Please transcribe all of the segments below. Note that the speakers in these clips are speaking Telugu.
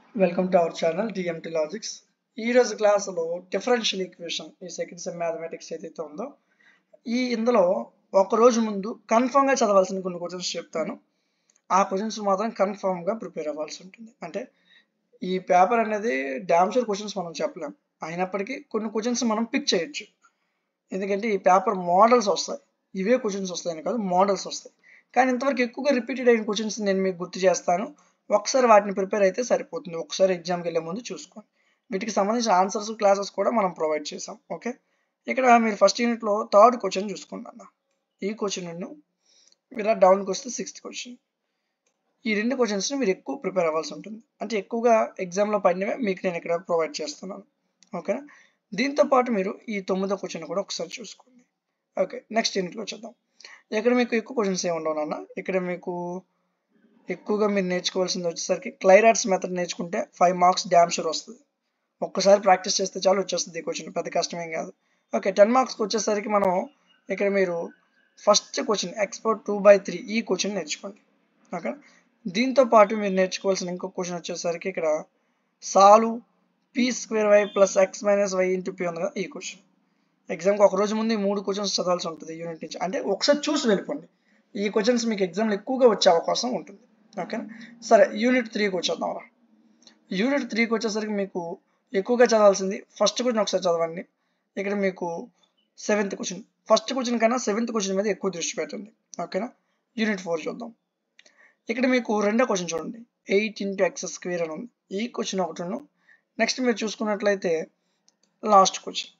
welcome to our channel DMT logics ఈ రోజు క్లాసులో డిఫరెన్షియల్ ఈక్వేషన్ ఈ సెకండ్ సెమ్ మ్యాథమెటిక్స్ ఏదైతే ఉందో ఈ ఇందులో ఒక రోజు ముందు కన్ఫర్మ్గా చదవాల్సిన కొన్ని క్వశ్చన్స్ చెప్తాను ఆ క్వశ్చన్స్ మాత్రం కన్ఫర్మ్గా ప్రిపేర్ అవ్వాల్సి ఉంటుంది అంటే ఈ పేపర్ అనేది డ్యామ్ షూర్ క్వశ్చన్స్ మనం చెప్పలేం అయినప్పటికీ కొన్ని క్వశ్చన్స్ మనం పిక్ చేయొచ్చు ఎందుకంటే ఈ పేపర్ మోడల్స్ వస్తాయి ఇవే క్వశ్చన్స్ వస్తాయని కాదు మోడల్స్ వస్తాయి కానీ ఇంతవరకు ఎక్కువగా రిపీటెడ్ అయిన క్వశ్చన్స్ నేను మీకు గుర్తు చేస్తాను ఒకసారి వాటిని ప్రిపేర్ అయితే సరిపోతుంది ఒకసారి ఎగ్జామ్కి వెళ్ళే ముందు చూసుకోండి వీటికి సంబంధించిన ఆన్సర్స్ క్లాసెస్ కూడా మనం ప్రొవైడ్ చేసాం ఓకే ఇక్కడ మీరు ఫస్ట్ యూనిట్లో థర్డ్ క్వశ్చన్ చూసుకున్నాను ఈ క్వశ్చన్ ఇలా డౌన్కి వస్తే సిక్స్త్ క్వశ్చన్ ఈ రెండు క్వశ్చన్స్ని మీరు ఎక్కువ ప్రిపేర్ అవ్వాల్సి ఉంటుంది అంటే ఎక్కువగా ఎగ్జామ్లో పడినవే మీకు నేను ఇక్కడ ప్రొవైడ్ చేస్తున్నాను ఓకేనా దీంతో పాటు మీరు ఈ తొమ్మిదో క్వశ్చన్ కూడా ఒకసారి చూసుకోండి ఓకే నెక్స్ట్ యూనిట్లో వచ్చేద్దాం ఇక్కడ మీకు ఎక్కువ క్వశ్చన్స్ ఏమి ఉండవు నాన్న ఇక్కడ మీకు ఎక్కువగా మీరు నేర్చుకోవాల్సింది వచ్చేసరికి క్లైరాట్స్ మెథడ్ నేర్చుకుంటే ఫైవ్ మార్క్స్ డ్యామ్ షూర్ వస్తుంది ఒక్కసారి ప్రాక్టీస్ చేస్తే చాలు వచ్చేస్తుంది ఈ క్వశ్చన్ పెద్ద కష్టమేం కాదు ఓకే టెన్ మార్క్స్కి వచ్చేసరికి మనం ఇక్కడ మీరు first question export two by three ఈ క్వశ్చన్ నేర్చుకోండి ఓకే దీంతో పాటు మీరు నేర్చుకోవాల్సిన ఇంకో క్వశ్చన్ వచ్చేసరికి ఇక్కడ solve p square y plus x minus y into p ఉంది కదా ఈ క్వశ్చన్ ఎగ్జామ్కి ఒక రోజు ముందు ఈ మూడు క్వశ్చన్స్ చదవాల్సి ఉంటుంది యూనిట్ నుంచి అంటే ఒకసారి చూసి వెళ్ళిపోండి ఈ క్వశ్చన్స్ మీకు ఎగ్జామ్లో ఎక్కువగా వచ్చే అవకాశం ఉంటుంది ఓకేనా సరే యూనిట్ త్రీకి వచ్చేద్దాం రా యూనిట్ త్రీకి వచ్చేసరికి మీకు ఎక్కువగా చదవాల్సింది ఫస్ట్ క్వశ్చన్ ఒకసారి చదవండి ఇక్కడ మీకు సెవెంత్ క్వశ్చన్ ఫస్ట్ క్వశ్చన్ కన్నా సెవెంత్ క్వశ్చన్ మీద ఎక్కువ దృష్టి పెట్టండి ఓకేనా యూనిట్ ఫోర్ చూద్దాం ఇక్కడ మీకు రెండో క్వశ్చన్ చూడండి ఎయిట్ ఇంటూ ఎక్స్ స్క్వేర్ అని ఉంది ఈ క్వశ్చన్ ఒకటి నెక్స్ట్ మీరు చూసుకున్నట్లయితే లాస్ట్ క్వశ్చన్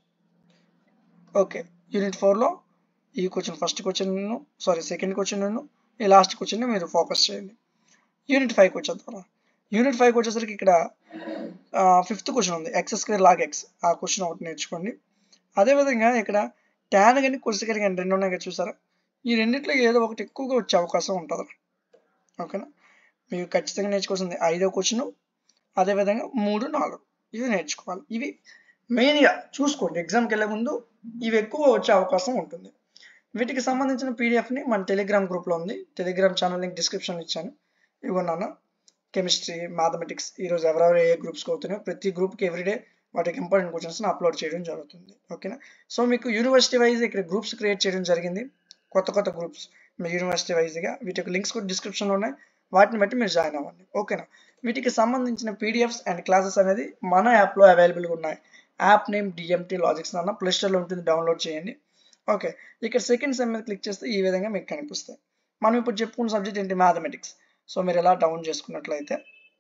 ఓకే యూనిట్ ఫోర్లో ఈ question first question sorry second question ఈ లాస్ట్ క్వశ్చన్ మీరు ఫోకస్ చేయండి యూనిట్ ఫైవ్కి వచ్చేద్దాం యూనిట్ ఫైవ్కి వచ్చేసరికి ఇక్కడ ఫిఫ్త్ క్వశ్చన్ ఉంది ఎక్స్ స్క్వేర్ లాగ్ ఎక్స్ ఆ క్వశ్చన్ ఒకటి నేర్చుకోండి అదేవిధంగా ఇక్కడ ట్యాన్ కానీ కొసికరి కానీ రెండు ఉన్నాయి కదా చూసారా ఈ రెండిట్లో ఏదో ఒకటి ఎక్కువగా వచ్చే అవకాశం ఉంటుంది ఓకేనా మీరు ఖచ్చితంగా నేర్చుకోవాల్సింది ఐదో క్వశ్చన్ అదేవిధంగా మూడు నాలుగు ఇవి నేర్చుకోవాలి ఇవి మెయిన్గా చూసుకోండి ఎగ్జామ్కి వెళ్ళే ముందు ఇవి ఎక్కువ వచ్చే అవకాశం ఉంటుంది వీటికి సంబంధించిన పీడిఎఫ్ని మన టెలిగ్రామ్ గ్రూప్లో ఉంది టెలిగ్రామ్ ఛానల్ లింక్ డిస్క్రిప్షన్లో ఇచ్చాను ఇవ్వన్నాను కెమిస్ట్రీ మ్యాథమెటిక్స్ ఈరోజు ఎవరెవరు ఏ గ్రూప్స్కి అవుతున్నాయో ప్రతి గ్రూప్కి ఎవ్రీడే వాటికి ఇంపార్టెంట్ క్వశ్చన్స్ని అప్లోడ్ చేయడం జరుగుతుంది ఓకేనా సో మీకు యూనివర్సిటీ వైజ్ ఇక్కడ గ్రూప్స్ క్రియేట్ చేయడం జరిగింది కొత్త కొత్త గ్రూప్స్ మీ యూనివర్సిటీ వైజ్గా వీటి యొక్క లింక్స్ కూడా డిస్క్రిప్షన్లో ఉన్నాయి వాటిని బట్టి మీరు జాయిన్ అవ్వండి ఓకేనా వీటికి సంబంధించిన పీడిఎఫ్స్ అండ్ క్లాసెస్ అనేది మన యాప్లో అవైలబుల్గా ఉన్నాయి యాప్ నేమ్ డిఎంటీ లాజిక్స్ అన్న ప్లే స్టోర్లో ఉంటుంది డౌన్లోడ్ చేయండి ఓకే ఇక్కడ సెకండ్ సెమ్ మీద క్లిక్ చేస్తే ఈ విధంగా మీకు కనిపిస్తాయి మనం ఇప్పుడు చెప్పుకున్న సబ్జెక్ట్ ఏంటి మ్యాథమెటిక్స్ సో మీరు ఎలా డౌన్ చేసుకున్నట్లయితే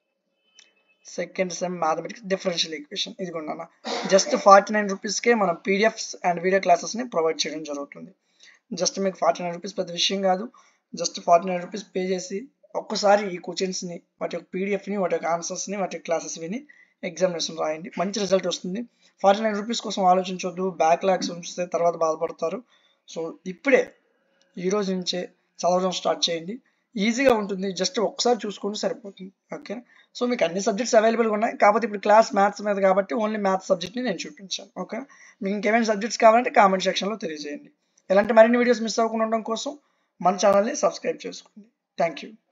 second sem mathematics differential equation ఇది కూడా జస్ట్ ఫార్టీ నైన్ రూపీస్కే మనం పీడిఎఫ్స్ అండ్ వీడియో క్లాసెస్ని ప్రొవైడ్ చేయడం జరుగుతుంది జస్ట్ మీకు ఫార్టీ నైన్ రూపీస్ పెద్ద విషయం కాదు just forty nine rupees pay చేసి ఒక్కసారి ఈ క్వశ్చన్స్ని వాటి యొక్క పీడిఎఫ్ని వాటి యొక్క ఆన్సర్స్ని వాటి యొక్క క్లాసెస్ విని ఎగ్జామినేషన్ రాయండి మంచి రిజల్ట్ వస్తుంది ఫార్టీ నైన్ రూపీస్ కోసం ఆలోచించొద్దు బ్యాక్ లాగ్స్ ఉంచితే తర్వాత బాధపడతారు సో ఇప్పుడే ఈ రోజు నుంచే చదవడం స్టార్ట్ చేయండి ఈజీగా ఉంటుంది జస్ట్ ఒకసారి చూసుకుంటే సరిపోతుంది ఓకే సో మీకు అన్ని సబ్జెక్ట్స్ అవైలబుల్గా ఉన్నాయి కాకపోతే ఇప్పుడు క్లాస్ మ్యాథ్స్ మీద కాబట్టి ఓన్లీ మ్యాథ్స్ సబ్జెక్ట్ని నేను చూపించాను ఓకే మీకు ఇంకేమైనా సబ్జెక్ట్స్ కావాలంటే కామెంట్ సెక్షన్లో తెలియజేయండి ఇలాంటి మరిన్ని వీడియోస్ మిస్ అవ్వకుండా ఉండడం కోసం మన ఛానల్ని సబ్స్క్రైబ్ చేసుకోండి థ్యాంక్ యూ